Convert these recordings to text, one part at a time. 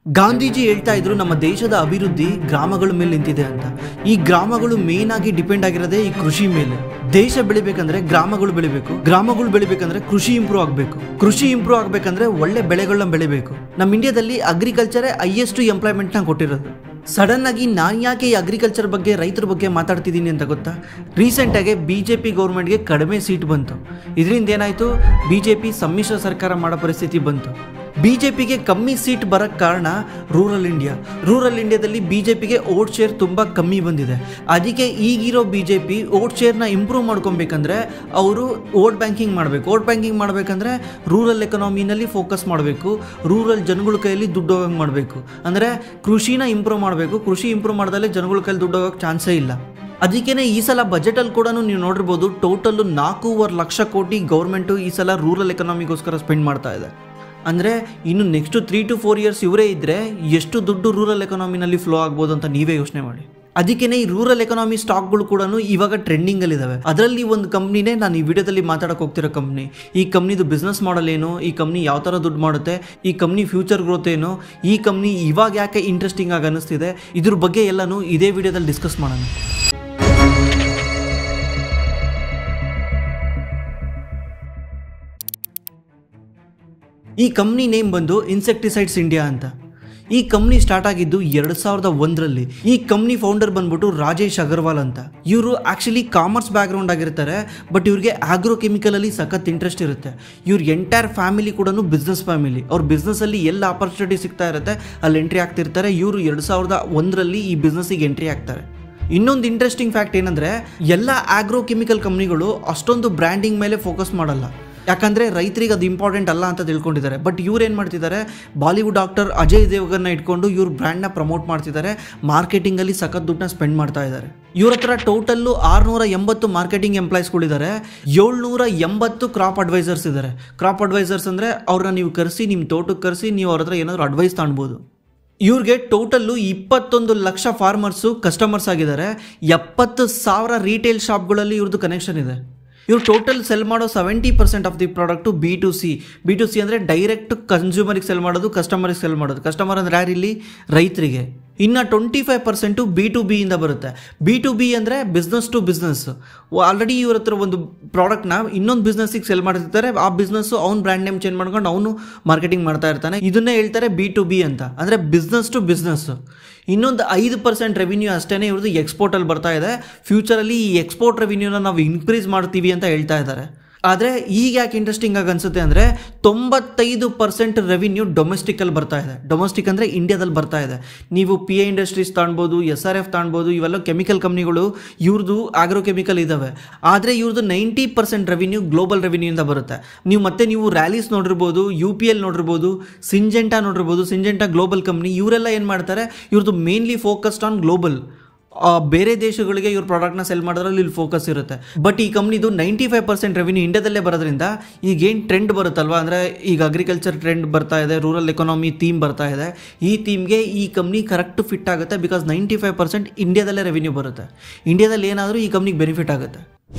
ಗಾಂಧೀಜಿ ಹೇಳ್ತಾ ಇದ್ರು ನಮ್ಮ ದೇಶದ ಅಭಿವೃದ್ಧಿ ಗ್ರಾಮಗಳ ಮೇಲೆ ನಿಂತಿದೆ ಅಂತ ಈ ಗ್ರಾಮಗಳು ಮೇನ್ ಆಗಿ ಡಿಪೆಂಡ್ ಆಗಿರೋದೇ ಈ ಕೃಷಿ ಮೇಲೆ ದೇಶ ಬೆಳಿಬೇಕಂದ್ರೆ ಗ್ರಾಮಗಳು ಬೆಳಿಬೇಕು ಗ್ರಾಮಗಳು ಬೆಳಿಬೇಕಂದ್ರೆ ಕೃಷಿ ಇಂಪ್ರೂವ್ ಆಗಬೇಕು ಕೃಷಿ ಇಂಪ್ರೂವ್ ಆಗಬೇಕಂದ್ರೆ ಒಳ್ಳೆ ಬೆಳೆಗಳನ್ನ ಬೆಳಿಬೇಕು ನಮ್ಮ ಇಂಡಿಯಾದಲ್ಲಿ ಅಗ್ರಿಕಲ್ಚರೇ ಹೈಯೆಸ್ಟ್ ಎಂಪ್ಲಾಯ್ಮೆಂಟ್ನ ಕೊಟ್ಟಿರೋದು ಸಡನ್ ಆಗಿ ನಾನು ಯಾಕೆ ಈ ಅಗ್ರಿಕಲ್ಚರ್ ಬಗ್ಗೆ ರೈತರ ಬಗ್ಗೆ ಮಾತಾಡ್ತಿದ್ದೀನಿ ಅಂತ ಗೊತ್ತಾ ರೀಸೆಂಟಾಗಿ ಬಿ ಜೆ ಪಿ ಗೌರ್ಮೆಂಟ್ಗೆ ಕಡಿಮೆ ಸೀಟ್ ಬಂತು ಇದರಿಂದ ಏನಾಯಿತು ಬಿ ಜೆ ಪಿ ಸಮ್ಮಿಶ್ರ ಸರ್ಕಾರ ಮಾಡೋ ಪರಿಸ್ಥಿತಿ ಬಂತು ಬಿ ಜೆ ಪಿಗೆ ಕಮ್ಮಿ ಸೀಟ್ ಬರೋಕ್ಕೆ ಕಾರಣ ರೂರಲ್ ಇಂಡಿಯಾ ರೂರಲ್ ಇಂಡಿಯಾದಲ್ಲಿ ಬಿ ಜೆ ಪಿಗೆ ಓಟ್ ಶೇರ್ ತುಂಬ ಕಮ್ಮಿ ಬಂದಿದೆ ಅದಕ್ಕೆ ಈಗಿರೋ ಬಿ ಜೆ ಪಿ ಓಟ್ ಶೇರ್ನ ಇಂಪ್ರೂವ್ ಮಾಡ್ಕೊಬೇಕಂದ್ರೆ ಅವರು ಓಟ್ ಬ್ಯಾಂಕಿಂಗ್ ಮಾಡಬೇಕು ಓಟ್ ಬ್ಯಾಂಕಿಂಗ್ ಮಾಡಬೇಕಂದ್ರೆ ರೂರಲ್ ಎಕನಾಮಿನಲ್ಲಿ ಫೋಕಸ್ ಮಾಡಬೇಕು ರೂರಲ್ ಜನಗಳ ಕೈಯಲ್ಲಿ ದುಡ್ಡು ಹೋಗಂಗೆ ಮಾಡಬೇಕು ಅಂದರೆ ಕೃಷಿನ ಇಂಪ್ರೂವ್ ಮಾಡಬೇಕು ಕೃಷಿ ಇಂಪ್ರೂವ್ ಮಾಡಿದಲ್ಲಿ ಜನಗಳ ಕೈಯಲ್ಲಿ ದುಡ್ಡು ಹೋಗೋಕ್ಕೆ ಚಾನ್ಸೇ ಇಲ್ಲ ಅದಕ್ಕೇ ಈ ಸಲ ಬಜೆಟಲ್ಲಿ ಕೂಡ ನೀವು ನೋಡಿರ್ಬೋದು ಟೋಟಲ್ ನಾಲ್ಕೂವರೆ ಲಕ್ಷ ಕೋಟಿ ಗೌರ್ಮೆಂಟು ಈ ಸಲ ರೂರಲ್ ಎಕನಾಮಿಗೋಸ್ಕರ ಸ್ಪೆಂಡ್ ಮಾಡ್ತಾ ಇದೆ ಅಂದರೆ ಇನ್ನು next three to four years ಇವರೇ ಇದ್ದರೆ ಎಷ್ಟು ದುಡ್ಡು ರೂರಲ್ ಎಕನಾಮಿನಲ್ಲಿ ಫ್ಲೋ ಆಗ್ಬೋದು ಅಂತ ನೀವೇ ಯೋಚನೆ ಮಾಡಿ ಅದಕ್ಕೇ ಈ ರೂರಲ್ ಎಕನಾಮಿ ಸ್ಟಾಕ್ಗಳು ಕೂಡ ಇವಾಗ ಟ್ರೆಂಡಿಂಗಲ್ಲಿದ್ದಾವೆ ಅದರಲ್ಲಿ ಒಂದು ಕಂಪ್ನಿನೇ ನಾನು ಈ ವಿಡಿಯೋದಲ್ಲಿ ಮಾತಾಡಕ್ಕೆ ಹೋಗ್ತಿರೋ ಕಂಪ್ನಿ ಈ ಕಂಪ್ನಿದು ಬಿಸ್ನೆಸ್ ಮಾಡಲ್ ಏನು ಈ ಕಂಪ್ನಿ ಯಾವ ಥರ ದುಡ್ಡು ಮಾಡುತ್ತೆ ಈ ಕಂಪ್ನಿ ಫ್ಯೂಚರ್ ಗ್ರೋತ್ ಏನು ಈ ಕಂಪ್ನಿ ಇವಾಗ ಯಾಕೆ ಇಂಟ್ರೆಸ್ಟಿಂಗ್ ಆಗಿ ಅನ್ನಿಸ್ತಿದೆ ಇದ್ರ ಬಗ್ಗೆ ಎಲ್ಲನೂ ಇದೇ ವಿಡಿಯೋದಲ್ಲಿ ಡಿಸ್ಕಸ್ ಮಾಡೋಣ ಈ ಕಂಪ್ನಿ ನೇಮ್ ಬಂದು ಇನ್ಸೆಕ್ಟಿಸೈಡ್ಸ್ ಇಂಡಿಯಾ ಅಂತ ಈ ಕಂಪ್ನಿ ಸ್ಟಾರ್ಟ್ ಆಗಿದ್ದು ಎರಡು ಸಾವಿರದ ಒಂದರಲ್ಲಿ ಈ ಕಂಪ್ನಿ ಫೌಂಡರ್ ಬಂದ್ಬಿಟ್ಟು ರಾಜೇಶ್ ಅಗರ್ವಾಲ್ ಅಂತ ಇವರು ಆ್ಯಕ್ಚುಲಿ ಕಾಮರ್ಸ್ ಬ್ಯಾಕ್ಗ್ರೌಂಡ್ ಆಗಿರ್ತಾರೆ ಬಟ್ ಇವ್ರಿಗೆ ಆಗ್ರೋ ಕೆಮಿಕಲಲ್ಲಿ ಸಖತ್ ಇಂಟ್ರೆಸ್ಟ್ ಇರುತ್ತೆ ಇವ್ರ ಎಂಟೈರ್ ಫ್ಯಾಮಿಲಿ ಕೂಡ ಬಿಸ್ನೆಸ್ ಫ್ಯಾಮಿಲಿ ಅವ್ರ ಬಿಸ್ನೆಸ್ಸಲ್ಲಿ ಎಲ್ಲ ಆಪರ್ಚುನಿಟಿ ಸಿಗ್ತಾ ಇರುತ್ತೆ ಅಲ್ಲಿ ಎಂಟ್ರಿ ಆಗ್ತಿರ್ತಾರೆ ಇವರು ಎರಡು ಸಾವಿರದ ಒಂದರಲ್ಲಿ ಈ ಬಿಸ್ನೆಸ್ಸಿಗೆ ಎಂಟ್ರಿ ಆಗ್ತಾರೆ ಇನ್ನೊಂದು ಇಂಟ್ರೆಸ್ಟಿಂಗ್ ಫ್ಯಾಕ್ಟ್ ಏನಂದರೆ ಎಲ್ಲ ಆಗ್ರೋ ಕೆಮಿಕಲ್ ಕಂಪ್ನಿಗಳು ಅಷ್ಟೊಂದು ಬ್ರ್ಯಾಂಡಿಂಗ್ ಮೇಲೆ ಫೋಕಸ್ ಮಾಡಲ್ಲ ಯಾಕಂದರೆ ರೈತರಿಗೆ ಅದು ಇಂಪಾರ್ಟೆಂಟ್ ಅಲ್ಲ ಅಂತ ತಿಳ್ಕೊಂಡಿದ್ದಾರೆ ಬಟ್ ಇವ್ರು ಏನು ಮಾಡ್ತಿದ್ದಾರೆ ಬಾಲಿವುಡ್ ಡಾಕ್ಟರ್ ಅಜಯ್ ದೇವ್ಗನ್ನ ಇಟ್ಕೊಂಡು ಇವ್ರ ಬ್ರ್ಯಾಂಡ್ನ ಪ್ರಮೋಟ್ ಮಾಡ್ತಿದ್ದಾರೆ ಮಾರ್ಕೆಟಿಂಗಲ್ಲಿ ಸಖತ್ ದುಡ್ಡನ್ನ ಸ್ಪೆಂಡ್ ಮಾಡ್ತಾ ಇದ್ದಾರೆ ಇವ್ರ ಹತ್ರ ಟೋಟಲ್ಲು ಆರುನೂರ ಎಂಬತ್ತು ಮಾರ್ಕೆಟಿಂಗ್ ಎಂಪ್ಲಾಯ್ಸ್ಗಳಿದ್ದಾರೆ ಏಳ್ನೂರ ಎಂಬತ್ತು ಕ್ರಾಪ್ ಅಡ್ವೈಸರ್ಸ್ ಇದ್ದಾರೆ ಕ್ರಾಪ್ ಅಡ್ವೈಸರ್ಸ್ ಅಂದರೆ ಅವ್ರನ್ನ ನೀವು ಕರೆಸಿ ನಿಮ್ಮ ತೋಟಕ್ಕೆ ಕರೆಸಿ ನೀವು ಅವ್ರ ಹತ್ರ ಏನಾದರೂ ಅಡ್ವೈಸ್ ತಗೊಳ್ಬೋದು ಇವ್ರಿಗೆ ಟೋಟಲ್ಲು ಇಪ್ಪತ್ತೊಂದು ಲಕ್ಷ ಫಾರ್ಮರ್ಸು ಕಸ್ಟಮರ್ಸ್ ಆಗಿದ್ದಾರೆ ಎಪ್ಪತ್ತು ಸಾವಿರ ರೀಟೇಲ್ ಶಾಪ್ಗಳಲ್ಲಿ ಇವ್ರದ್ದು ಕನೆಕ್ಷನ್ ಇದೆ ಇವ್ರು ಟೋಟಲ್ ಸೆಲ್ ಮಾಡೋ seventy percent of the product B to C B to C ಅಂದರೆ ಡೈರೆಕ್ಟ್ ಕನ್ಸ್ಯೂಮರಿಗೆ ಸೆಲ್ ಮಾಡೋದು ಕಸ್ಟಮರಿಗೆ ಸೆಲ್ ಮಾಡೋದು ಕಸ್ಟಮರ್ ಅಂದರೆ ಯಾರಿಲ್ಲಿ ರೈತರಿಗೆ ಇನ್ನು twenty five percent B to ಬಿಯಿಂದ ಬರುತ್ತೆ ಬಿ ಟು ಬಿ ಅಂದರೆ ಬಿಸ್ನೆಸ್ ಟು ಬಿಸ್ನೆಸ್ ಆಲ್ರೆಡಿ ಇವ್ರ ಹತ್ರ ಒಂದು ಪ್ರಾಡಕ್ಟ್ನ ಇನ್ನೊಂದು ಬಿಸ್ನೆಸ್ಸಿಗೆ ಸೆಲ್ ಮಾಡ್ತಿರ್ತಾರೆ ಆ ಬಿಸ್ನೆಸ್ಸು ಅವ್ನ ಬ್ರ್ಯಾಂಡ್ ನೇಮ್ ಚೇಂಜ್ ಮಾಡ್ಕೊಂಡು ಅವನು ಮಾರ್ಕೆಟಿಂಗ್ ಮಾಡ್ತಾ ಇರ್ತಾನೆ ಇದನ್ನೇ ಹೇಳ್ತಾರೆ ಬಿ ಟು ಬಿ ಅಂತ ಅಂದರೆ ಬಿಸ್ನೆಸ್ ಟು ಬಿಸ್ನೆಸ್ ಇನ್ನೊಂದು ಐದು ಪರ್ಸೆಂಟ್ ರೆವಿನ್ಯೂ ಅಷ್ಟೇ ಇವ್ರದ್ದು ಎಕ್ಸ್ಪೋರ್ಟಲ್ಲಿ ಬರ್ತಾ ಇದೆ ಫ್ಯೂಚರಲ್ಲಿ ಈ ಎಕ್ಸ್ಪೋರ್ಟ್ ರೆವಿನ್ಯೂನ ನಾವು ಇನ್ಕ್ರೀಸ್ ಮಾಡ್ತೀವಿ ಅಂತ ಹೇಳ್ತಾ ಇದ್ದಾರೆ ಆದರೆ ಈಗ ಯಾಕೆ ಇಂಟ್ರೆಸ್ಟಿಂಗ್ ಆಗಿ ಅನಿಸುತ್ತೆ ಅಂದರೆ ತೊಂಬತ್ತೈದು ಪರ್ಸೆಂಟ್ ರೆವಿನ್ಯೂ ಡೊಮೆಸ್ಟಿಕಲ್ಲಿ ಬರ್ತಾ ಇದೆ ಡೊಮೆಸ್ಟಿಕ್ ಅಂದರೆ ಇಂಡಿಯಾದಲ್ಲಿ ಬರ್ತಾ ಇದೆ ನೀವು ಪಿ ಎ ಇಂಡಸ್ಟ್ರೀಸ್ ತಾಣ್ಬೋದು ಎಸ್ ಆರ್ ಎಫ್ ತಾಣ್ಬೋದು ಇವೆಲ್ಲ ಕೆಮಿಕಲ್ ಕಂಪ್ನಿಗಳು ಇವ್ರದ್ದು ಆಗ್ರೋ ಕೆಮಿಕಲ್ ಇದ್ದಾವೆ ಆದರೆ ಇವ್ರದ್ದು ನೈಂಟಿ ಪರ್ಸೆಂಟ್ ರೆವಿನ್ಯೂ ಗ್ಲೋಬಲ್ ರೆವಿನ್ಯೂಯಿಂದ ಬರುತ್ತೆ ನೀವು ಮತ್ತೆ ನೀವು ರ್ಯಾಲೀಸ್ ನೋಡಿರ್ಬೋದು ಯು ಪಿ ಎಲ್ ನೋಡಿರ್ಬೋದು ಸಿಂಜೆಂಟಾ ನೋಡಿರ್ಬೋದು ಸಿಂಜೆಂಟಾ ಗ್ಲೋಬಲ್ ಕಂಪ್ನಿ ಇವರೆಲ್ಲ ಏನು ಮಾಡ್ತಾರೆ ಇವ್ರದ್ದು ಮೇನ್ಲಿ ಫೋಕಸ್ಡ್ ಆನ್ ಗ್ಲೋಬಲ್ ಬೇರೆ ದೇಶಗಳಿಗೆ ಇವ್ರ ಪ್ರಾಡಕ್ಟ್ನ ಸೆಲ್ ಮಾಡೋದ್ರಲ್ಲಿ ಇಲ್ಲಿ ಫೋಕಸ್ ಇರುತ್ತೆ ಬಟ್ ಈ ಕಂಪ್ನಿದು ನೈಂಟಿ ಫೈವ್ ಪರ್ಸೆಂಟ್ ರೆವಿನ್ಯೂ ಇಂಡಿಯಾದಲ್ಲೇ ಬರೋದ್ರಿಂದ ಈಗ ಏನು ಟ್ರೆಂಡ್ ಬರುತ್ತಲ್ವಾ ಅಂದರೆ ಈಗ ಅಗ್ರಿಕಲ್ಚರ್ ಟ್ರೆಂಡ್ ಬರ್ತಾ ಇದೆ ರೂರಲ್ ಎಕಾನಮಿ ಥೀಮ್ ಬರ್ತಾ ಇದೆ ಈ ಥೀಮ್ಗೆ ಈ ಕಂಪ್ನಿ ಕರೆಕ್ಟ್ ಫಿಟ್ ಆಗುತ್ತೆ ಬಿಕಾಸ್ ನೈಂಟಿ ಫೈವ್ ಪರ್ಸೆಂಟ್ ಇಂಡಿಯಾದಲ್ಲೇ ರೆವಿನ್ಯೂ ಬರುತ್ತೆ ಇಂಡಿಯಾದಲ್ಲಿ ಏನಾದರೂ ಈ ಕಂಪ್ನಿಗೆ ಬೆನಿಫಿಟ್ ಆಗುತ್ತೆ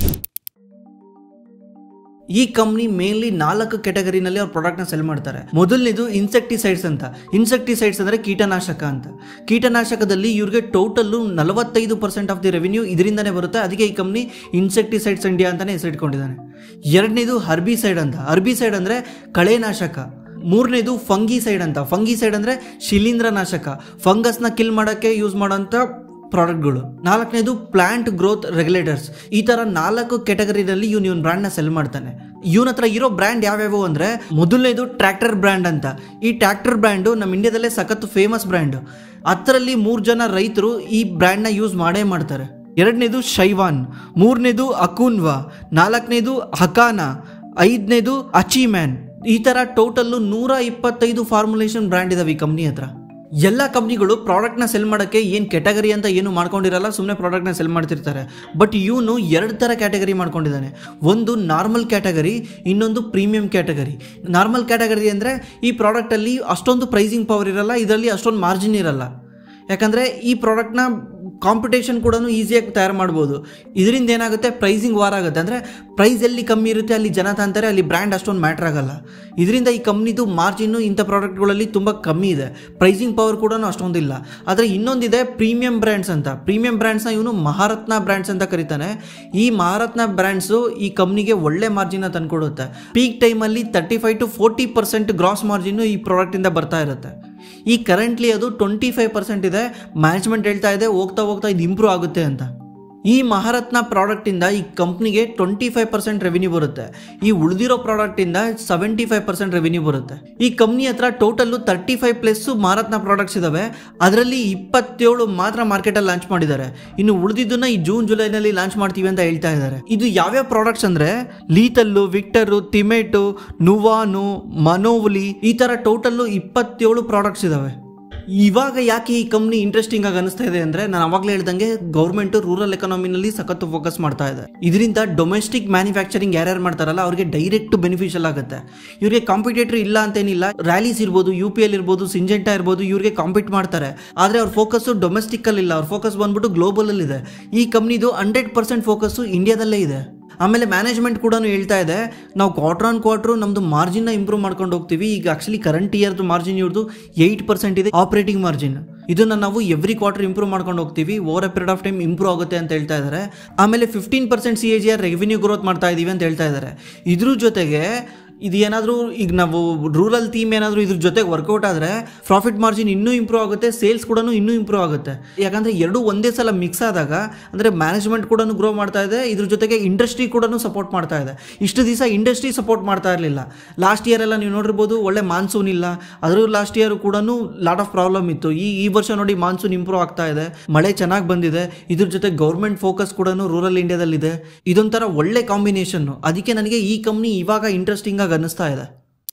ಈ ಕಂಪ್ನಿ ಮೇನ್ಲಿ ನಾಲ್ಕು ಕೆಟಗರಿನಲ್ಲಿ ಅವ್ರ ಪ್ರಾಡಕ್ಟ್ನ ಸೆಲ್ ಮಾಡ್ತಾರೆ ಮೊದಲನೇದು ಇನ್ಸೆಕ್ಟಿಸೈಡ್ಸ್ ಅಂತ ಇನ್ಸೆಕ್ಟಿಸೈಡ್ಸ್ ಅಂದರೆ ಕೀಟನಾಶಕ ಅಂತ ಕೀಟನಾಶಕದಲ್ಲಿ ಇವ್ರಿಗೆ ಟೋಟಲ್ಲು ನಲವತ್ತೈದು ಪರ್ಸೆಂಟ್ ಆಫ್ ದಿ ರೆವಿನ್ಯೂ ಇದರಿಂದನೇ ಬರುತ್ತೆ ಅದಕ್ಕೆ ಈ ಕಂಪ್ನಿ ಇನ್ಸೆಕ್ಟಿಸೈಡ್ಸ್ ಇಂಡಿಯಾ ಅಂತಲೇ ಹೆಸರಿಟ್ಕೊಂಡಿದ್ದಾನೆ ಎರಡನೇದು ಹರ್ಬಿಸೈಡ್ ಅಂತ ಹರ್ಬಿಸೈಡ್ ಅಂದರೆ ಕಳೆನಾಶಕ ಮೂರನೇದು ಫಂಗಿಸೈಡ್ ಅಂತ ಫಂಗಿಸೈಡ್ ಅಂದರೆ ಶಿಲೀಂಧ್ರನಾಶಕ ಫಂಗಸ್ನ ಕಿಲ್ ಮಾಡೋಕ್ಕೆ ಯೂಸ್ ಮಾಡೋಂಥ ಪ್ರಾಡಕ್ಟ್ಗಳು ನಾಲ್ಕನೇದು ಪ್ಲಾಂಟ್ ಗ್ರೋತ್ ರೆಗ್ಯುಲೇಟರ್ಸ್ ಈ ಥರ ನಾಲ್ಕು ಕೆಟಗರಿನಲ್ಲಿ ಇವ್ನು ಇವನ್ ಬ್ರ್ಯಾಂಡ್ನ ಸೆಲ್ ಮಾಡ್ತಾನೆ ಇವನ ಹತ್ರ ಇರೋ ಬ್ರ್ಯಾಂಡ್ ಯಾವ್ಯಾವು ಅಂದರೆ ಮೊದಲನೇದು ಟ್ರ್ಯಾಕ್ಟರ್ ಬ್ರ್ಯಾಂಡ್ ಅಂತ ಈ ಟ್ರ್ಯಾಕ್ಟರ್ ಬ್ರ್ಯಾಂಡು ನಮ್ಮ ಇಂಡಿಯಾದಲ್ಲೇ ಸಖತ್ ಫೇಮಸ್ ಬ್ರ್ಯಾಂಡು ಹತ್ತರಲ್ಲಿ ಮೂರು ಜನ ರೈತರು ಈ ಬ್ರ್ಯಾಂಡ್ನ ಯೂಸ್ ಮಾಡೇ ಮಾಡ್ತಾರೆ ಎರಡನೇದು ಶೈವಾನ್ ಮೂರನೇದು ಅಕೂನ್ವಾ ನಾಲ್ಕನೇದು ಹಕಾನ ಐದನೇದು ಅಚೀಮ್ಯಾನ್ ಈ ಥರ ಟೋಟಲ್ಲು ನೂರ ಇಪ್ಪತ್ತೈದು ಫಾರ್ಮುಲೇಷನ್ ಬ್ರ್ಯಾಂಡ್ ಇದಾವೆ ಈ ಕಂಪ್ನಿ ಹತ್ರ ಎಲ್ಲ ಕಂಪ್ನಿಗಳು ಪ್ರಾಡಕ್ಟ್ನ ಸೆಲ್ ಮಾಡೋಕ್ಕೆ ಏನು ಕ್ಯಾಟಗರಿ ಅಂತ ಏನು ಮಾಡ್ಕೊಂಡಿರಲ್ಲ ಸುಮ್ಮನೆ ಪ್ರಾಡಕ್ಟ್ನ ಸೆಲ್ ಮಾಡ್ತಿರ್ತಾರೆ ಬಟ್ ಇವನು ಎರಡು ಥರ ಕ್ಯಾಟಗರಿ ಮಾಡ್ಕೊಂಡಿದ್ದಾನೆ ಒಂದು ನಾರ್ಮಲ್ ಕ್ಯಾಟಗರಿ ಇನ್ನೊಂದು ಪ್ರೀಮಿಯಂ ಕ್ಯಾಟಗರಿ ನಾರ್ಮಲ್ ಕ್ಯಾಟಗರಿ ಅಂದರೆ ಈ ಪ್ರಾಡಕ್ಟಲ್ಲಿ ಅಷ್ಟೊಂದು ಪ್ರೈಸಿಂಗ್ ಪವರ್ ಇರಲ್ಲ ಇದರಲ್ಲಿ ಅಷ್ಟೊಂದು ಮಾರ್ಜಿನ್ ಇರಲ್ಲ ಯಾಕಂದರೆ ಈ ಪ್ರಾಡಕ್ಟ್ನ ಕಾಂಪಿಟೇಷನ್ ಕೂಡ ಈಸಿಯಾಗಿ ತಯಾರು ಮಾಡ್ಬೋದು ಇದರಿಂದ ಏನಾಗುತ್ತೆ ಪ್ರೈಸಿಂಗ್ ವಾರ್ ಆಗುತ್ತೆ ಅಂದರೆ ಪ್ರೈಸ್ ಎಲ್ಲಿ ಕಮ್ಮಿ ಇರುತ್ತೆ ಅಲ್ಲಿ ಜನ ತಂತಾರೆ ಅಲ್ಲಿ ಬ್ರ್ಯಾಂಡ್ ಅಷ್ಟೊಂದು ಮ್ಯಾಟ್ರ್ ಆಗಲ್ಲ ಇದರಿಂದ ಈ ಕಂಪ್ನಿದು ಮಾರ್ಜಿನ್ನು ಇಂಥ ಪ್ರಾಡಕ್ಟ್ಗಳಲ್ಲಿ ತುಂಬ ಕಮ್ಮಿ ಇದೆ ಪ್ರೈಸಿಂಗ್ ಪವರ್ ಕೂಡ ಅಷ್ಟೊಂದಿಲ್ಲ ಆದರೆ ಇನ್ನೊಂದಿದೆ ಪ್ರೀಮಿಯಂ ಬ್ರ್ಯಾಂಡ್ಸ್ ಅಂತ ಪ್ರೀಮಿಯಂ ಬ್ರ್ಯಾಂಡ್ಸ್ನ ಇವನು ಮಹಾರತ್ನ ಬ್ರ್ಯಾಂಡ್ಸ್ ಅಂತ ಕರೀತಾನೆ ಈ ಮಹಾರತ್ನ ಬ್ರ್ಯಾಂಡ್ಸು ಈ ಕಂಪ್ನಿಗೆ ಒಳ್ಳೆ ಮಾರ್ಜಿನ ತಂದ್ಕೊಡುತ್ತೆ ಪೀಕ್ ಟೈಮಲ್ಲಿ thirty five to forty percent gross margin ಈ ಪ್ರಾಡಕ್ಟಿಂದ ಬರ್ತಾ ಇರುತ್ತೆ ಈ ಕರೆಂಟ್ಲಿ ಅದು ಟ್ವೆಂಟಿ ಫೈವ್ ಪರ್ಸೆಂಟ್ ಇದೆ ಮ್ಯಾನೇಜ್ಮೆಂಟ್ ಹೇಳ್ತಾ ಇದೆ ಹೋಗ್ತಾ ಹೋಗ್ತಾ ಇದು ಇಂಪ್ರೂವ್ ಆಗುತ್ತೆ ಅಂತ ಈ ಮಹಾರತ್ನ ಪ್ರಾಡಕ್ಟಿಂದ ಈ ಕಂಪ್ನಿಗೆ ಟ್ವೆಂಟಿ ಫೈವ್ ಪರ್ಸೆಂಟ್ ರೆವಿನ್ಯೂ ಬರುತ್ತೆ ಈ ಉಳಿದಿರೋ ಪ್ರಾಡಕ್ಟಿಂದ ಸೆವೆಂಟಿ ಫೈವ್ ಪರ್ಸೆಂಟ್ ರೆವಿನ್ಯೂ ಬರುತ್ತೆ ಈ ಕಂಪ್ನಿ ಹತ್ರ total thirty five plus Maharatna products ಇದಾವೆ ಅದರಲ್ಲಿ ಇಪ್ಪತ್ತೇಳು ಮಾತ್ರ ಮಾರ್ಕೆಟಲ್ಲಿ ಲಾಂಚ್ ಮಾಡಿದ್ದಾರೆ ಇನ್ನು ಉಳಿದಿದ್ದನ್ನ ಈ ಜೂನ್ ಜುಲೈನಲ್ಲಿ ಲಾಂಚ್ ಮಾಡ್ತೀವಿ ಅಂತ ಹೇಳ್ತಾ ಇದ್ದಾರೆ ಇದು ಯಾವ್ಯಾವ ಪ್ರಾಡಕ್ಟ್ಸ್ ಅಂದರೆ ಲೀತಲ್ಲು ವಿಕ್ಟರು ತಿಮೆಟು ನುವಾನು ಮನೋವ್ಲಿ ಈ ಥರ ಟೋಟಲ್ಲು ಇಪ್ಪತ್ತೇಳು ಪ್ರಾಡಕ್ಟ್ಸ್ ಇದಾವೆ ಇವಾಗ ಯಾಕೆ ಈ ಕಂಪ್ನಿ ಇಂಟ್ರೆಸ್ಟಿಂಗ್ ಆಗಿ ಅನಿಸ್ತಾ ಇದೆ ಅಂದ್ರೆ ನಾನು ಅವಾಗಲೇ ಹೇಳ್ದಂಗೆ ಗೌರ್ಮೆಂಟ್ ರೂರಲ್ ಎಕಾನಮಿನಲ್ಲಿ ಸಖತ್ತು ಫೋಕಸ್ ಮಾಡ್ತಾ ಇದೆ ಇದರಿಂದ ಡೊಮೆಸ್ಟಿಕ್ ಮ್ಯಾನುಫ್ಯಾಕ್ಚರಿಂಗ್ ಯಾರ್ಯಾರು ಮಾಡ್ತಾರಲ್ಲ ಅವ್ರಿಗೆ ಡೈರೆಕ್ಟ್ ಬೆನಿಫಿಷಿಯಲ್ ಆಗುತ್ತೆ ಇವ್ರಿಗೆ ಕಾಂಪಿಟೇಟರ್ ಇಲ್ಲ ಅಂತೇನಿಲ್ಲ ರ್ಯಾಲೀಸ್ ಇರ್ಬೋದು ಯು ಪಿ ಎಲ್ ಇರ್ಬೋದು ಸಿಂಜೆಂಟಾ ಇರ್ಬೋದು ಇವ್ರಿಗೆ ಕಾಂಪೀಟ್ ಮಾಡ್ತಾರೆ ಆದರೆ ಅವ್ರ ಫೋಕಸ್ಸು ಡೊಮೆಸ್ಟಿಕಲ್ಲಿ ಇಲ್ಲ ಅವ್ರ ಫೋಕಸ್ ಬಂದ್ಬಿಟ್ಟು ಗ್ಲೋಬಲಲ್ಲಿ ಇದೆ ಈ ಕಂಪ್ನಿದು ಹಂಡ್ರೆಡ್ ಪರ್ಸೆಂಟ್ ಫೋಕಸ್ಸು ಇಂಡಿಯಾದಲ್ಲೇ ಇದೆ ಆಮೇಲೆ ಮ್ಯಾನೇಜ್ಮೆಂಟ್ ಕೂಡ ಹೇಳ್ತಾ ಇದೆ ನಾವು ಕ್ವಾರ್ಟರ್ ಆನ್ ಕ್ವಾರ್ಟ್ರು ನಮ್ಮದು ಮಾರ್ಜಿನ್ನ ಇಂಪ್ರೂವ್ ಮಾಡ್ಕೊಂಡು ಹೋಗ್ತೀವಿ ಈಗ ಆಕ್ಚುಲಿ ಕರೆಂಟ್ ಇಯರ್ದು ಮಾರ್ಜಿನ್ ಇವ್ರದ್ದು ಏಯ್ಟ್ ಪರ್ಸೆಂಟ್ ಇದೆ ಆಪರೇಟಿಂಗ್ ಮಾರ್ಜಿನ್ ಇದನ್ನು ನಾವು ಎವ್ರಿ ಕ್ವಾರ್ಟರ್ ಇಂಪ್ರೂವ್ ಮಾಡ್ಕೊಂಡು ಹೋಗ್ತೀವಿ over a period of time improve ಆಗುತ್ತೆ ಅಂತ ಹೇಳ್ತಾ ಇದ್ದಾರೆ ಆಮೇಲೆ fifteen percent C A G R revenue growth ಮಾಡ್ತಾ ಇದೀವಿ ಅಂತ ಹೇಳ್ತಾ ಇದ್ದಾರೆ ಇದ್ರ ಜೊತೆಗೆ ಇದು ಏನಾದರೂ ಈಗ ನಾವು ರೂರಲ್ ಥೀಮ್ ಏನಾದರೂ ಇದ್ರ ಜೊತೆಗೆ ವರ್ಕೌಟ್ ಆದರೆ ಪ್ರಾಫಿಟ್ ಮಾರ್ಜಿನ್ ಇನ್ನೂ ಇಂಪ್ರೂವ್ ಆಗುತ್ತೆ ಸೇಲ್ಸ್ ಕೂಡ ಇನ್ನೂ ಇಂಪ್ರೂವ್ ಆಗುತ್ತೆ ಯಾಕಂದರೆ ಎರಡೂ ಒಂದೇ ಸಲ ಮಿಕ್ಸ್ ಆದಾಗ ಅಂದರೆ ಮ್ಯಾನೇಜ್ಮೆಂಟ್ ಕೂಡ ಗ್ರೋ ಮಾಡ್ತಾ ಇದೆ ಇದ್ರ ಜೊತೆಗೆ ಇಂಡಸ್ಟ್ರಿ ಕೂಡ ಸಪೋರ್ಟ್ ಮಾಡ್ತಾ ಇದೆ ಇಷ್ಟು ದಿವಸ ಇಂಡಸ್ಟ್ರಿ ಸಪೋರ್ಟ್ ಮಾಡ್ತಾ ಇರಲಿಲ್ಲ ಲಾಸ್ಟ್ ಇಯರ್ ಎಲ್ಲ ನೀವು ನೋಡಿರ್ಬೋದು ಒಳ್ಳೆ ಮಾನ್ಸೂನ್ ಇಲ್ಲ ಅದ್ರ ಲಾಸ್ಟ್ ಇಯರ್ ಕೂಡ ಲಾಟ್ ಆಫ್ ಪ್ರಾಬ್ಲಮ್ ಇತ್ತು ಈ ಈ ವರ್ಷ ನೋಡಿ ಮಾನ್ಸೂನ್ ಇಂಪ್ರೂವ್ ಆಗ್ತಾ ಇದೆ ಮಳೆ ಚೆನ್ನಾಗಿ ಬಂದಿದೆ ಇದ್ರ ಜೊತೆ ಗೌರ್ಮೆಂಟ್ ಫೋಕಸ್ ಕೂಡ ರೂರಲ್ ಇಂಡಿಯಾದಲ್ಲಿದೆ ಇದೊಂಥರ ಒಳ್ಳೆ ಕಾಂಬಿನೇಷನ್ನು ಅದಕ್ಕೆ ನನಗೆ ಈ ಕಂಪ್ನಿ ಇವಾಗ ಇಂಟ್ರೆಸ್ಟಿಂಗ್ ಆಗಿ ಅನ್ನಿಸ್ತಾ ಇದೆ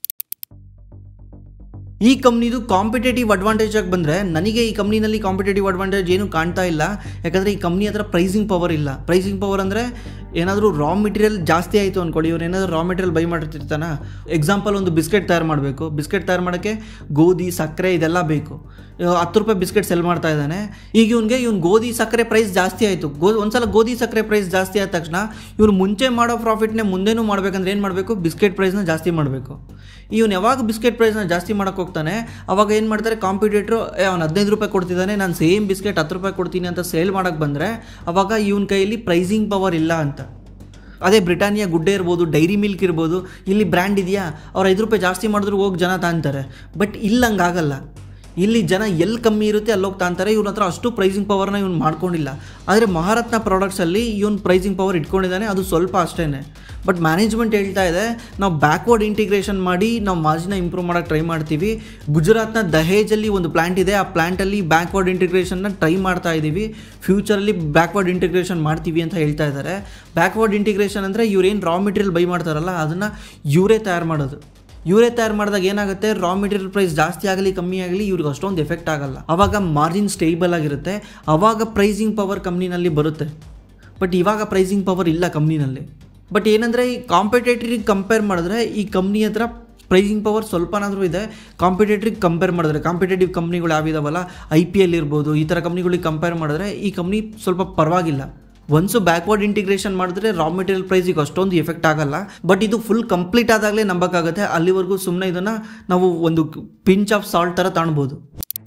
ಈ ಕಂಪ್ನಿದು ಕಾಂಪಿಟೇಟಿವ್ ಅಡ್ವಾಂಟೇಜ್ ಆಗಿ ಬಂದರೆ ನನಗೆ ಈ ಕಂಪ್ನಿನಲ್ಲಿ ಕಾಂಪಿಟೇಟಿವ್ ಅಡ್ವಾಂಟೇಜ್ ಏನು ಕಾಣ್ತಾ ಇಲ್ಲ ಯಾಕಂದರೆ ಈ ಕಂಪ್ನಿ ಹತ್ರ ಪ್ರೈಸಿಂಗ್ ಪವರ್ ಇಲ್ಲ ಪ್ರೈಸಿಂಗ್ ಪವರ್ ಅಂದರೆ ಏನಾದರೂ ರಾ ಮೆಟೀರಿಯಲ್ ಜಾಸ್ತಿ ಆಯಿತು ಅಂದ್ಕೊಳ್ಳಿ ಇವ್ರು ಏನಾದರೂ ರಾ ಮೆಟೀರಿಯಲ್ ಬೈ ಮಾಡಿರ್ತಿರ್ತಾನ ಎಕ್ಸಾಂಪಲ್ ಒಂದು ಬಿಸ್ಕೆಟ್ ತಯಾರು ಮಾಡಬೇಕು ಬಿಸ್ಕೆಟ್ ತಯಾರು ಮಾಡೋಕ್ಕೆ ಗೋಧಿ ಸಕ್ಕರೆ ಇದೆಲ್ಲ ಬೇಕು ಇವಾಗ ಹತ್ತು ರೂಪಾಯಿ ಬಿಸ್ಕೆಟ್ ಸೆಲ್ ಮಾಡ್ತಾ ಇದ್ದಾನೆ ಈಗ ಇವ್ನಿಗೆ ಇವ್ನು ಗೋಧಿ ಸಕ್ಕರೆ ಪ್ರೈಸ್ ಜಾಸ್ತಿ ಆಯಿತು ಗೋ ಒಂದ್ಸಲ ಗೋಧಿ ಸಕ್ಕರೆ ಪ್ರೈಸ್ ಜಾಸ್ತಿ ಆದ ತಕ್ಷಣ ಇವ್ನು ಮುಂಚೆ ಮಾಡೋ ಪ್ರಾಫಿಟ್ನೇ ಮುಂದೆನೂ ಮಾಡಬೇಕಂದ್ರೆ ಏನು ಮಾಡಬೇಕು ಬಿಸ್ಕೆಟ್ ಪ್ರೈಸ್ನ ಜಾಸ್ತಿ ಮಾಡಬೇಕು ಇವನು ಯಾವಾಗ ಬಿಸ್ಕೆಟ್ ಪ್ರೈಸ್ನ ಜಾಸ್ತಿ ಮಾಡೋಕೆ ಹೋಗ್ತಾನೆ ಅವಾಗ ಏನು ಮಾಡ್ತಾರೆ ಕಾಂಪಿಟೇಟ್ರು ಅವ್ನು ಹದಿನೈದು ರೂಪಾಯಿ ಕೊಡ್ತಿದ್ದಾನೆ ನಾನು ಸೇಮ್ ಬಿಸ್ಕೆಟ್ ಹತ್ತು ರೂಪಾಯಿ ಕೊಡ್ತೀನಿ ಅಂತ ಸೇಲ್ ಮಾಡೋಕ್ಕೆ ಬಂದರೆ ಅವಾಗ ಇವನ ಕೈಯಲ್ಲಿ ಪ್ರೈಸಿಂಗ್ ಪವರ್ ಇಲ್ಲ ಅಂತ ಅದೇ ಬ್ರಿಟಾನಿಯಾ ಗುಡ್ಡೆ ಇರ್ಬೋದು ಡೈರಿ ಮಿಲ್ಕ್ ಇರ್ಬೋದು ಇಲ್ಲಿ ಬ್ರ್ಯಾಂಡ್ ಇದೆಯಾ ಅವ್ರು ಐದು ರೂಪಾಯಿ ಜಾಸ್ತಿ ಮಾಡಿದ್ರು ಹೋಗಿ ಜನ ತಾಂತಾರೆ ಬಟ್ ಇಲ್ಲಿ ಹಂಗಾಗಲ್ಲ ಇಲ್ಲಿ ಜನ ಎಲ್ಲಿ ಕಮ್ಮಿ ಇರುತ್ತೆ ಅಲ್ಲಿ ಹೋಗಿ ತಾಂತಾರೆ ಇವ್ನ ಹತ್ರ ಅಷ್ಟು ಪ್ರೈಸಿಂಗ್ ಪವರ್ನ ಇವ್ನು ಮಾಡ್ಕೊಂಡಿಲ್ಲ ಆದರೆ ಮಹಾರತ್ನ ಪ್ರಾಡಕ್ಟ್ಸಲ್ಲಿ ಇವನು ಪ್ರೈಸಿಂಗ್ ಪವರ್ ಇಟ್ಕೊಂಡಿದ್ದಾನೆ ಅದು ಸ್ವಲ್ಪ ಅಷ್ಟೇ ಬಟ್ ಮ್ಯಾನೇಜ್ಮೆಂಟ್ ಹೇಳ್ತಾ ಇದೆ ನಾವು ಬ್ಯಾಕ್ವರ್ಡ್ ಇಂಟಿಗ್ರೇಷನ್ ಮಾಡಿ ನಾವು ಮಾರ್ಜಿನ ಇಂಪ್ರೂವ್ ಮಾಡೋಕ್ಕೆ ಟ್ರೈ ಮಾಡ್ತೀವಿ ಗುಜರಾತ್ನ ದಹೇಜಲ್ಲಿ ಒಂದು ಪ್ಲ್ಯಾಂಟ್ ಇದೆ ಆ ಪ್ಲ್ಯಾಂಟಲ್ಲಿ ಬ್ಯಾಕ್ವರ್ಡ್ ಇಂಟಿಗ್ರೇಷನ್ನ ಟ್ರೈ ಮಾಡ್ತಾ ಇದ್ದೀವಿ ಫ್ಯೂಚರಲ್ಲಿ ಬ್ಯಾಕ್ವರ್ಡ್ ಇಂಟಿಗ್ರೇಷನ್ ಮಾಡ್ತೀವಿ ಅಂತ ಹೇಳ್ತಾ ಇದ್ದಾರೆ ಬ್ಯಾಕ್ವರ್ಡ್ ಇಂಟಿಗ್ರೇಷನ್ ಅಂದರೆ ಇವ್ರೇನು ರಾ ಮೆಟೀರಿಯಲ್ ಬೈ ಮಾಡ್ತಾರಲ್ಲ ಅದನ್ನು ಇವರೇ ತಯಾರು ಮಾಡೋದು ಇವರೇ ತಯಾರು ಮಾಡಿದಾಗ ಏನಾಗುತ್ತೆ ರಾ ಮೆಟೀರಿಯಲ್ ಪ್ರೈಸ್ ಜಾಸ್ತಿ ಆಗಲಿ ಕಮ್ಮಿ ಆಗಲಿ ಇವ್ರಿಗೆ ಅಷ್ಟೊಂದು ಎಫೆಕ್ಟ್ ಆಗಲ್ಲ ಅವಾಗ ಮಾರ್ಜಿನ್ ಸ್ಟೇಬಲ್ ಆಗಿರುತ್ತೆ ಅವಾಗ ಪ್ರೈಸಿಂಗ್ ಪವರ್ ಕಂಪ್ನಿನಲ್ಲಿ ಬರುತ್ತೆ ಬಟ್ ಇವಾಗ ಪ್ರೈಸಿಂಗ್ ಪವರ್ ಇಲ್ಲ ಕಂಪ್ನಿನಲ್ಲಿ ಬಟ್ ಏನಂದರೆ ಈ ಕಾಂಪಿಟೇಟ್ರಿಗೆ ಕಂಪೇರ್ ಮಾಡಿದ್ರೆ ಈ ಕಂಪ್ನಿ ಹತ್ರ ಪ್ರೈಸಿಂಗ್ ಪವರ್ ಸ್ವಲ್ಪನಾದರೂ ಇದೆ ಕಾಂಪಿಟೇಟ್ರಿಗೆ ಕಂಪೇರ್ ಮಾಡಿದ್ರೆ ಕಾಂಪಿಟೇಟಿವ್ ಕಂಪ್ನಿಗಳು ಯಾವಿದಾವಲ್ಲ ಐ ಪಿ ಎಲ್ ಇರ್ಬೋದು ಈ ಥರ ಕಂಪ್ನಿಗಳಿಗೆ ಕಂಪೇರ್ ಮಾಡಿದ್ರೆ ಈ ಕಂಪ್ನಿ ಸ್ವಲ್ಪ ಪರವಾಗಿಲ್ಲ ಒನ್ಸು ಬ್ಯಾಕ್ವರ್ಡ್ ಇಂಟಿಗ್ರೇಷನ್ ಮಾಡಿದ್ರೆ ರಾ ಮೆಟೀರಿಯಲ್ ಪ್ರೈಸಿಗೆ ಅಷ್ಟೊಂದು ಎಫೆಕ್ಟ್ ಆಗಲ್ಲ ಬಟ್ ಇದು ಫುಲ್ ಕಂಪ್ಲೀಟ್ ಆದಾಗಲೇ ನಂಬಕ್ಕಾಗುತ್ತೆ ಅಲ್ಲಿವರೆಗೂ ಸುಮ್ಮನೆ ಇದನ್ನು ನಾವು ಒಂದು ಪಿಂಚ್ ಆಫ್ ಸಾಲ್ಟ್ ಥರ ತಾಣ್ಬೋದು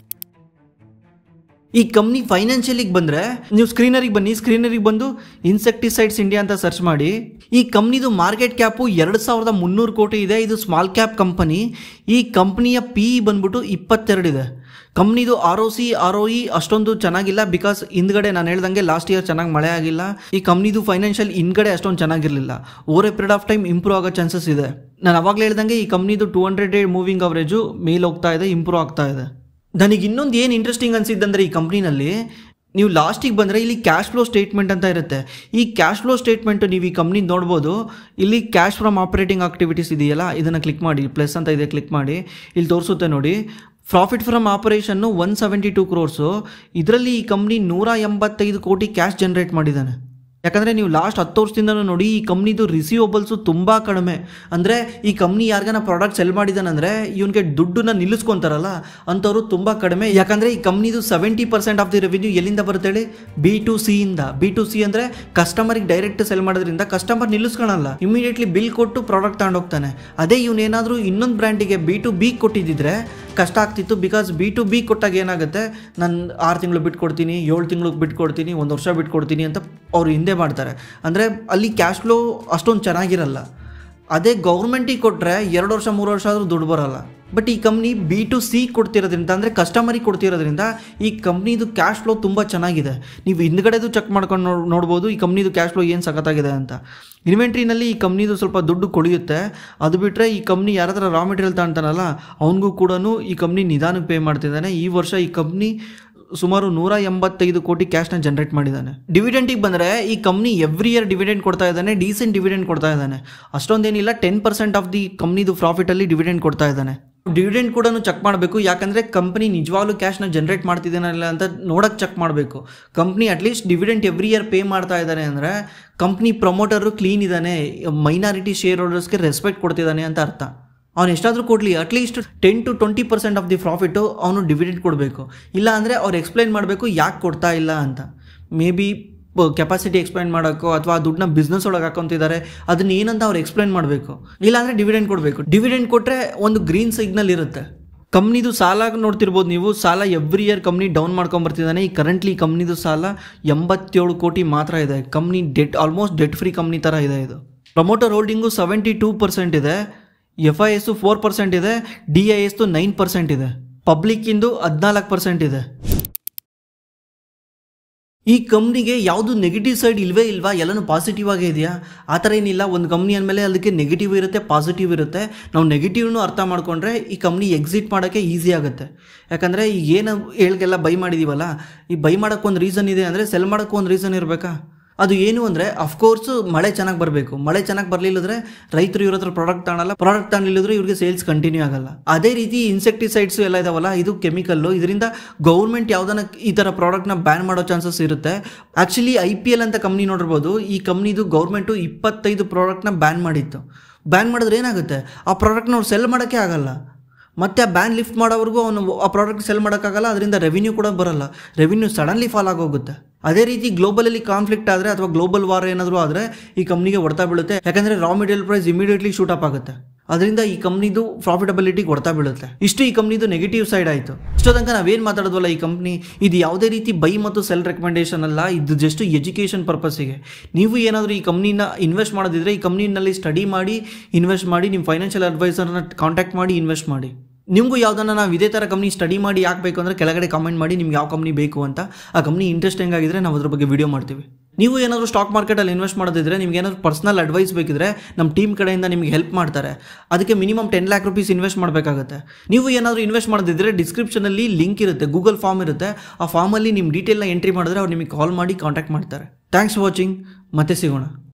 ಈ ಕಂಪ್ನಿ ಫೈನಾನ್ಷಿಯಲಿಗೆ ಬಂದರೆ ನೀವು ಸ್ಕ್ರೀನರಿಗೆ ಬನ್ನಿ ಸ್ಕ್ರೀನರಿಗೆ ಬಂದು ಇನ್ಸೆಕ್ಟಿಸೈಡ್ಸ್ ಇಂಡಿಯಾ ಅಂತ ಸರ್ಚ್ ಮಾಡಿ ಈ ಕಂಪ್ನಿದು ಮಾರ್ಕೆಟ್ ಕ್ಯಾಪು ಎರಡು ಸಾವಿರದ ಮುನ್ನೂರು ಕೋಟಿ ಇದೆ ಇದು ಸ್ಮಾಲ್ ಕ್ಯಾಪ್ ಕಂಪನಿ ಈ ಕಂಪ್ನಿಯ ಪಿ ಇ ಬಂದ್ಬಿಟ್ಟು ಇಪ್ಪತ್ತೆರಡು ಇದೆ ಕಂಪ್ನಿದು R O C R O E ಅಷ್ಟೊಂದು ಚೆನ್ನಾಗಿಲ್ಲ ಬಿಕಾಸ್ ಹಿಂದ್ಗಡೆ ನಾನು ಹೇಳ್ದಂಗೆ ಲಾಸ್ಟ್ ಇಯರ್ ಚೆನ್ನಾಗಿ ಮಳೆ ಆಗಿಲ್ಲ ಈ ಕಂಪ್ನಿದು ಫೈನಾನ್ಷಿಯಲ್ ಹಿಂದ್ಗಡೆ ಅಷ್ಟೊಂದು ಚೆನ್ನಾಗಿರಲಿಲ್ಲ over a period of time improve ಆಗೋ ಚಾನ್ಸಸ್ ಇದೆ ನಾನು ಅವಾಗಲೇ ಹೇಳ್ದಂಗೆ ಈ ಕಂಪ್ನಿದು two hundred day moving average ಮೇಲೆ ಹೋಗ್ತಾ ಇದೆ ಇಂಪ್ರೂವ್ ಆಗ್ತಾ ಇದೆ ನನಗೆ ಇನ್ನೊಂದು ಏನು ಇಂಟ್ರೆಸ್ಟಿಂಗ್ ಅನಿಸಿದ್ದಂದರೆ ಈ ಕಂಪ್ನಿನಲ್ಲಿ ನೀವು ಲಾಸ್ಟಿಗೆ ಬಂದರೆ ಇಲ್ಲಿ ಕ್ಯಾಶ್ ಫ್ಲೋ ಸ್ಟೇಟ್ಮೆಂಟ್ ಅಂತ ಇರುತ್ತೆ ಈ ಕ್ಯಾಶ್ ಫ್ಲೋ ಸ್ಟೇಟ್ಮೆಂಟು ನೀವು ಈ ಕಂಪ್ನಿ ನೋಡ್ಬೋದು ಇಲ್ಲಿ ಕ್ಯಾಶ್ ಫ್ರಮ್ ಆಪರೇಟಿಂಗ್ ಆಕ್ಟಿವಿಟೀಸ್ ಇದೆಯಲ್ಲ ಇದನ್ನು ಕ್ಲಿಕ್ ಮಾಡಿ ಪ್ಲಸ್ ಅಂತ ಇದೆ ಕ್ಲಿಕ್ ಮಾಡಿ ಇಲ್ಲಿ ತೋರಿಸುತ್ತೆ ನೋಡಿ profit from operation one seventy two crores ಇದರಲ್ಲಿ ಈ ಕಂಪ್ನಿ ನೂರ ಎಂಬತ್ತೈದು ಕೋಟಿ ಕ್ಯಾಶ್ ಜನ್ರೇಟ್ ಮಾಡಿದ್ದಾನೆ ಯಾಕಂದರೆ ನೀವು ಲಾಸ್ಟ್ ಹತ್ತು ವರ್ಷದಿಂದನೂ ನೋಡಿ ಈ ಕಂಪ್ನಿದು ರಿಸೀವಬಲ್ಸು ತುಂಬ ಕಡಿಮೆ ಅಂದರೆ ಈ ಕಂಪ್ನಿ ಯಾರಿಗಾನ ಪ್ರಾಡಕ್ಟ್ ಸೆಲ್ ಮಾಡಿದಾನಂದರೆ ಇವನಿಗೆ ದುಡ್ಡನ್ನ ನಿಲ್ಲಿಸ್ಕೊಂತಾರಲ್ಲ ಅಂಥವ್ರು ತುಂಬ ಕಡಿಮೆ ಯಾಕಂದರೆ ಈ ಕಂಪ್ನಿದು seventy percent of the revenue ಎಲ್ಲಿಂದ ಬರುತ್ತೆ ಹೇಳಿ ಬಿ ಟು ಸಿಯಿಂದ ಬಿ ಟು ಸಿ ಅಂದರೆ ಕಸ್ಟಮರಿಗೆ ಡೈರೆಕ್ಟ್ ಸೆಲ್ ಮಾಡೋದ್ರಿಂದ ಕಸ್ಟಮರ್ ನಿಲ್ಲಿಸ್ಕೊಳಲ್ಲ ಇಮಿಡಿಯೇಟ್ಲಿ ಬಿಲ್ ಕೊಟ್ಟು ಪ್ರಾಡಕ್ಟ್ ತಗೊಂಡೋಗ್ತಾನೆ ಅದೇ ಇವನೇನಾದರೂ ಇನ್ನೊಂದು ಬ್ರ್ಯಾಂಡಿಗೆ ಬಿ ಟು ಬಿ ಕೊಟ್ಟಿದ್ದಿದ್ರೆ ಕಷ್ಟ ಆಗ್ತಿತ್ತು ಬಿಕಾಸ್ ಬಿ ಟು ಬಿ ಕೊಟ್ಟಾಗ ಏನಾಗುತ್ತೆ ನಾನು ಆರು ತಿಂಗಳು ಬಿಟ್ಕೊಡ್ತೀನಿ ಏಳು ತಿಂಗಳಿಗೆ ಬಿಟ್ಕೊಡ್ತೀನಿ ಒಂದು ವರ್ಷ ಬಿಟ್ಕೊಡ್ತೀನಿ ಅಂತ ಅವ್ರು ಹಿಂದೆ ಮಾಡ್ತಾರೆ ಅಂದರೆ ಅಲ್ಲಿ ಕ್ಯಾಶ್ ಫ್ಲೋ ಅಷ್ಟೊಂದು ಚೆನ್ನಾಗಿರಲ್ಲ ಅದೇ ಗೌರ್ಮೆಂಟಿಗೆ ಕೊಟ್ಟರೆ ಎರಡು ವರ್ಷ ಮೂರು ವರ್ಷ ಆದರೂ ದುಡ್ಡು ಬರಲ್ಲ ಬಟ್ ಈ ಕಂಪ್ನಿ ಬಿ ಟು ಸಿ ಕೊಡ್ತಿರೋದ್ರಿಂದ ಅಂದರೆ ಕಸ್ಟಮರಿಗೆ ಕೊಡ್ತಿರೋದ್ರಿಂದ ಈ ಕಂಪ್ನಿದು ಕ್ಯಾಶ್ ಫ್ಲೋ ತುಂಬ ಚೆನ್ನಾಗಿದೆ ನೀವು ಹಿಂದ್ಗಡೆದು ಚೆಕ್ ಮಾಡ್ಕೊಂಡು ನೋಡ್ ನೋಡ್ಬೋದು ಈ ಕಂಪ್ನಿದು ಕ್ಯಾಶ್ ಫ್ಲೋ ಏನು ಸಖತ್ತಾಗಿದೆ ಅಂತ ಇನ್ವೆಂಟ್ರಿನಲ್ಲಿ ಈ ಕಂಪ್ನಿದು ಸ್ವಲ್ಪ ದುಡ್ಡು ಕೊಳಿಯುತ್ತೆ ಅದು ಬಿಟ್ಟರೆ ಈ ಕಂಪ್ನಿ ಯಾರ ಹತ್ರ ರಾ ಮೆಟೀರಿಯಲ್ ತಗೊಂತಾನಲ್ಲ ಅವನಿಗೂ ಕೂಡ ಈ ಕಂಪ್ನಿ ನಿಧಾನಕ್ಕೆ ಪೇ ಮಾಡ್ತಿದ್ದಾನೆ ಈ ವರ್ಷ ಈ ಕಂಪ್ನಿ ಸುಮಾರು ನೂರ ಎಂಬತ್ತೈದು ಕೋಟಿ ಕ್ಯಾಶ್ನ ಜನರೇಟ್ ಮಾಡಿದ್ದಾನೆ ಡಿವಿಡೆಂಟಿಗೆ ಬಂದರೆ ಈ ಕಂಪ್ನಿ ಎವ್ರಿ ಇಯರ್ ಡಿವಿಡೆಂಟ್ ಕೊಡ್ತಾ ಇದ್ದಾನೆ ಡೀಸೆಂಟ್ ಡಿವಿಡೆಂಟ್ ಕೊಡ್ತಾ ಇದ್ದಾನೆ ಅಷ್ಟೊಂದೇನಿಲ್ಲ ಟೆನ್ ಪರ್ಸೆಂಟ್ ಆಫ್ ದಿ ಕಂಪ್ನಿದು ಪ್ರಾಫಿಟಲ್ಲಿ ಡಿವಿಡೆಂಟ್ ಕೊಡ್ತಾ ಇದ್ದಾನೆ ಡಿವಿಡೆಂಟ್ ಕೂಡ ಚೆಕ್ ಮಾಡಬೇಕು ಯಾಕಂದರೆ ಕಂಪ್ನಿ ನಿಜವಾಗ್ಲೂ ಕ್ಯಾಶ್ನ ಜನರೇಟ್ ಮಾಡ್ತಿದ್ದಾನಲ್ಲ ಅಂತ ನೋಡೋಕೆ ಚೆಕ್ ಮಾಡಬೇಕು company at least dividend every year pay ಮಾಡ್ತಾ ಇದ್ದಾನೆ ಅಂದರೆ ಕಂಪ್ನಿ ಪ್ರಮೋಟರು ಕ್ಲೀನ್ ಇದ್ದಾನೆ ಮೈನಾರಿಟಿ ಶೇರ್ ಹೋಲ್ಡರ್ಸ್ಗೆ ರೆಸ್ಪೆಕ್ಟ್ ಕೊಡ್ತಿದ್ದಾನೆ ಅಂತ ಅರ್ಥ ಅವ್ನು ಎಷ್ಟಾದರೂ ಕೊಡಲಿ at least ten to twenty percent of the profit ಅವನು ಡಿವಿಡೆಂಟ್ ಕೊಡಬೇಕು ಇಲ್ಲ ಅಂದರೆ ಅವ್ರು ಎಕ್ಸ್ಪ್ಲೈನ್ ಮಾಡಬೇಕು ಯಾಕೆ ಕೊಡ್ತಾ ಇಲ್ಲ ಅಂತ ಮೇ ಬಿ ಕೆಪಾಸಿಟಿ ಎಕ್ಸ್ಪ್ಲೈನ್ ಮಾಡೋಕ್ಕೋ ಅಥವಾ ಆ ದುಡ್ಡನ್ನ ಬಿಸ್ನೆಸ್ ಒಳಗೆ ಹಾಕೊಂತಿದ್ದಾರೆ ಅದನ್ನ ಏನಂತ ಅವ್ರು ಎಕ್ಸ್ಪ್ಲೈನ್ ಮಾಡಬೇಕು ಇಲ್ಲಾಂದರೆ ಡಿವಿಡೆಂಟ್ ಕೊಡಬೇಕು ಡಿವಿಡೆಂಟ್ ಕೊಟ್ಟರೆ ಒಂದು ಗ್ರೀನ್ ಸಿಗ್ನಲ್ ಇರುತ್ತೆ ಕಂಪ್ನಿದು ಸಾಲ ನೋಡ್ತಿರ್ಬೋದು ನೀವು ಸಾಲ ಎವ್ರಿ ಇಯರ್ ಕಂಪ್ನಿ ಡೌನ್ ಮಾಡ್ಕೊಂಬರ್ತಿದ್ದಾನೆ ಈ ಕರೆಂಟ್ಲಿ ಕಂಪ್ನಿದು ಸಾಲ ಎಂಬತ್ತೇಳು ಕೋಟಿ ಮಾತ್ರ ಇದೆ company debt almost debt free company ಥರ ಇದೆ ಇದು promoter holding seventy two percent ಇದೆ F I S four percent ಇದೆ ಡಿ ಐ ಎಸ್ದು ನೈನ್ ಪರ್ಸೆಂಟ್ ಇದೆ ಪಬ್ಲಿಕ್ಕಿಂದು ಹದಿನಾಲ್ಕು ಪರ್ಸೆಂಟ್ ಇದೆ ಈ ಕಂಪ್ನಿಗೆ ಯಾವುದು ನೆಗೆಟಿವ್ ಸೈಡ್ ಇಲ್ವೇ ಇಲ್ವಾ ಎಲ್ಲನೂ ಪಾಸಿಟಿವ್ ಆಗೇ ಇದೆಯಾ ಆ ಥರ ಏನಿಲ್ಲ ಒಂದು ಕಂಪ್ನಿ ಅಂದಮೇಲೆ ಅದಕ್ಕೆ ನೆಗೆಟಿವ್ ಇರುತ್ತೆ ಪಾಸಿಟಿವ್ ಇರುತ್ತೆ ನಾವು ನೆಗೆಟಿವ್ನು ಅರ್ಥ ಮಾಡ್ಕೊಂಡ್ರೆ ಈ ಕಂಪ್ನಿ ಎಕ್ಸಿಟ್ ಮಾಡೋಕ್ಕೆ ಈಸಿ ಆಗುತ್ತೆ ಯಾಕಂದರೆ ಈಗ ಏನು ಹೇಳ್ಗೆಲ್ಲ ಬೈ ಮಾಡಿದ್ದೀವಲ್ಲ ಈ ಬೈ ಮಾಡೋಕ್ಕೆ ಒಂದು ರೀಸನ್ ಇದೆ ಅಂದರೆ ಸೆಲ್ ಮಾಡೋಕ್ಕೆ ಒಂದು ರೀಸನ್ ಇರಬೇಕಾ ಅದು ಏನು ಅಂದರೆ ಅಫ್ಕೋರ್ಸು ಮಳೆ ಚೆನ್ನಾಗಿ ಬರಬೇಕು ಮಳೆ ಚೆನ್ನಾಗಿ ಬರಲಿಲ್ಲದ್ರೆ ರೈತರು ಇವ್ರ ಹತ್ರ ಪ್ರಾಡಕ್ಟ್ ತಗೊಳಲ್ಲ ಪ್ರಾಡಕ್ಟ್ ತಗೊಳ್ಳಿಲ್ಲದ್ರೆ ಇವ್ರಿಗೆ ಸೇಲ್ಸ್ ಕಂಟಿನ್ಯೂ ಆಗಲ್ಲ ಅದೇ ರೀತಿ ಇನ್ಸೆಕ್ಟಿಸೈಡ್ಸ್ ಎಲ್ಲ ಇದಾವಲ್ಲ ಇದು ಕೆಮಿಕಲ್ಲು ಇದರಿಂದ ಗೌರ್ಮೆಂಟ್ ಯಾವ್ದಾನ ಈ ಥರ ಪ್ರಾಡಕ್ಟ್ನ ಬ್ಯಾನ್ ಮಾಡೋ ಚಾನ್ಸಸ್ ಇರುತ್ತೆ ಆ್ಯಕ್ಚುಲಿ ಐ ಪಿ ಎಲ್ ಅಂತ ಕಂಪ್ನಿ ನೋಡಿರ್ಬೋದು ಈ ಕಂಪ್ನಿದು ಗೌರ್ಮೆಂಟು ಇಪ್ಪತ್ತೈದು ಪ್ರಾಡಕ್ಟ್ನ ಬ್ಯಾನ್ ಮಾಡಿತ್ತು ಬ್ಯಾನ್ ಮಾಡಿದ್ರೆ ಏನಾಗುತ್ತೆ ಆ ಪ್ರಾಡಕ್ಟ್ನ ಅವ್ರು ಸೆಲ್ ಮಾಡೋಕ್ಕೆ ಆಗಲ್ಲ ಮತ್ತೆ ಆ ಬ್ಯಾನ್ ಲಿಫ್ಟ್ ಮಾಡೋವರೆಗೂ ಅವನು ಆ ಪ್ರಾಡಕ್ಟ್ ಸೆಲ್ ಮಾಡೋಕ್ಕಾಗಲ್ಲ ಅದರಿಂದ ರೆವಿನ್ಯೂ ಕೂಡ ಬರಲ್ಲ ರೆವಿನ್ಯೂ ಸಡನ್ಲಿ ಫಾಲ್ ಆಗೋಗುತ್ತೆ ಅದೇ ರೀತಿ ಗ್ಲೋಬಲಲ್ಲಿ ಕಾನ್ಫ್ಲಿಕ್ಟ್ ಆದರೆ ಅಥವಾ ಗ್ಲೋಬಲ್ ವಾರ್ ಏನಾದರೂ ಆದರೆ ಈ ಕಂಪ್ನಿಗೆ ಹೊಡ್ತಾ ಬೀಳುತ್ತೆ ಯಾಕಂದರೆ raw material price immediately shoot up ಆಗುತ್ತೆ ಅದರಿಂದ ಈ ಕಂಪ್ನಿದು ಪ್ರಾಫಿಟಬಿಲಿಟಿಗೆ ಹೊಡ್ತಾ ಬೀಳುತ್ತೆ ಇಷ್ಟು ಈ ಕಂಪ್ನಿದು ನೆಗೆಟಿವ್ ಸೈಡ್ ಆಯಿತು ಇಷ್ಟೋ ತನಕ ನಾವೇನು ಮಾತಾಡೋದ್ವಲ್ಲ ಈ ಕಂಪ್ನಿ ಇದು ಯಾವುದೇ ರೀತಿ ಬೈ ಮತ್ತು ಸೆಲ್ ರೆಕಮೆಂಡೇಷನ್ ಅಲ್ಲ ಇದು ಜಸ್ಟ್ ಎಜುಕೇಷನ್ ಪರ್ಪಸ್ಸಿಗೆ ನೀವು ಏನಾದರೂ ಈ ಕಂಪ್ನಿನ ಇನ್ವೆಸ್ಟ್ ಮಾಡೋದಿದ್ರೆ ಈ ಕಂಪ್ನಿನಲ್ಲಿ ಸ್ಟಡಿ ಮಾಡಿ ಇನ್ವೆಸ್ಟ್ ಮಾಡಿ ನಿಮ್ಮ ಫೈನಾನ್ಷಿಯಲ್ ಅಡ್ವೈಸರ್ನ ಕಾಂಟ್ಯಾಕ್ಟ್ ಮಾಡಿ ಇನ್ವೆಸ್ಟ್ ಮಾಡಿ ನಿಮಗೂ ಯಾವುದನ್ನ ನಾವು ಇದೇ ಥರ ಕಂಪ್ನಿ ಸ್ಟಡಿ ಮಾಡಿ ಯಾಕೆ ಬೇಕು ಅಂದರೆ ಕೆಳಗಡೆ ಕಾಮೆಂಟ್ ಮಾಡಿ ನಿಮ್ಗೆ ಯಾವ ಕಂಪ್ನಿ ಬೇಕು ಅಂತ ಆ ಕಂಪ್ನಿ ಇಂಟ್ರೆಸ್ಟಿಂಗ್ ಆಗಿದ್ರೆ ನಾವು ಅದ್ರ ಬಗ್ಗೆ ವಿಡಿಯೋ ಮಾಡ್ತೀವಿ ನೀವು ಏನಾದರೂ ಸ್ಟಾಕ್ ಮಾರ್ಕೆಟಲ್ಲಿ ಇನ್ವೆಸ್ಟ್ ಮಾಡೋದಿದ್ರೆ ನಿಮ್ಗೆ ಏನಾದರೂ ಪರ್ಸನಲ್ ಅಡ್ವೈಸ್ ಬೇಕಿದ್ರೆ ನಮ್ಮ ಟೀಮ್ ಕಡೆಯಿಂದ ನಿಮಗೆ ಹೆಲ್ಪ್ ಮಾಡ್ತಾರೆ ಅದಕ್ಕೆ minimum ten lakh rupees invest ಮಾಡಬೇಕಾಗುತ್ತೆ ನೀವು ಏನಾದರೂ ಇನ್ವೆಸ್ಟ್ ಮಾಡೋದಿದ್ರೆ ಡಿಸ್ಕ್ರಿಪ್ಷನಲ್ಲಿ ಲಿಂಕ್ ಇರುತ್ತೆ ಗೂಗಲ್ ಫಾರ್ಮ್ ಇರುತ್ತೆ ಆ ಫಾರ್ಮಲ್ಲಿ ನಿಮ್ಮ ಡೀಟೇಲ್ನ ಎಂಟ್ರಿ ಮಾಡಿದ್ರೆ ಅವ್ರು ನಿಮಗೆ ಕಾಲ್ ಮಾಡಿ ಕಾಂಟ್ಯಾಕ್ಟ್ ಮಾಡ್ತಾರೆ ಥ್ಯಾಂಕ್ಸ್ ಫಾರ್ ವಾಚಿಂಗ್ ಮತ್ತೆ ಸಿಗೋಣ